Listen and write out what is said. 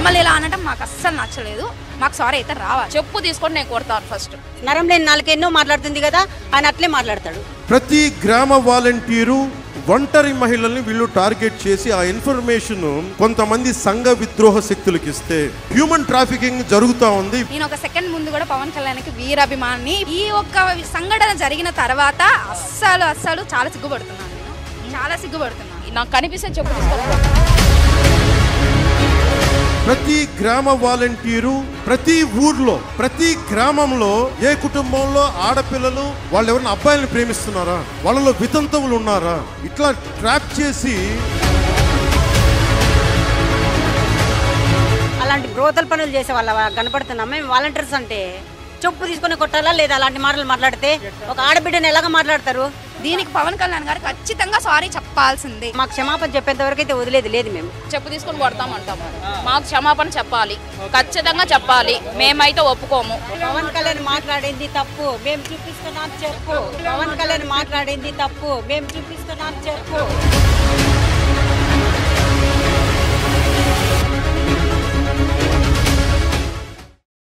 మమ్మల్ని ఇలా అనడం మాకు అస్సలు నచ్చలేదు మాకు సారీ అయితే రావాలి చెప్పు తీసుకొని నేను కొడతాను ఫస్ట్ నరం లేని నాలుగు ఎన్నో మాట్లాడుతుంది కదా ఆయన అట్లే మాట్లాడతాడు ప్రతి గ్రామ వాలంటీరు ఒంటరి మహిళల్ని వీళ్ళు టార్గెట్ చేసి ఆ ఇన్ఫర్మేషన్ కొంతమంది సంఘ విద్రోహ శక్తులకు ఇస్తే హ్యూమన్ ట్రాఫికింగ్ జరుగుతూ ఉంది నేను ఒక సెకండ్ ముందు కూడా పవన్ కళ్యాణ్కి వీరాభిమాని ఈ ఒక్క సంఘటన జరిగిన తర్వాత అస్సలు అస్సలు చాలా సిగ్గుపడుతున్నాను నేను చాలా సిగ్గుపడుతున్నాను నాకు కనిపిస్తే చెప్పు తీసుకొని కొడతా. ప్రతి గ్రామ వాలంటీరు ప్రతి ఊర్లో ప్రతి గ్రామంలో ఏ కుటుంబంలో ఆడపిల్లలు వాళ్ళు ఎవరైనా అబ్బాయిలను ప్రేమిస్తున్నారా వాళ్ళలో వితంతువులు ఉన్నారా ఇట్లా ట్రాప్ చేసి అలాంటి బ్రోతల పనులు చేసే వాళ్ళ కనపడుతున్నాం మేము వాలంటీర్స్ అంటే చెప్పు తీసుకొని కొట్టాలా లేదా అలాంటి మాటలు మాట్లాడితే ఒక ఆడబిడ్డని ఎలాగ మాట్లాడతారు దీనికి పవన్ కళ్యాణ్ గారు ఖచ్చితంగా సారీ చెప్పాల్సిందే మాకు క్షమాపణ చెప్పేంత వరకు అయితే వదిలేదు లేదు మేము చెప్పు తీసుకొని కొడతామంటాం మాకు క్షమాపణ చెప్పాలి ఖచ్చితంగా చెప్పాలి మేమైతే ఒప్పుకోము పవన్ కళ్యాణ్ మాట్లాడింది తప్పు మేము చూపిస్తున్నాం చెప్పు పవన్ కళ్యాణ్ మాట్లాడింది తప్పు మేము చూపిస్తున్నాం చెప్పు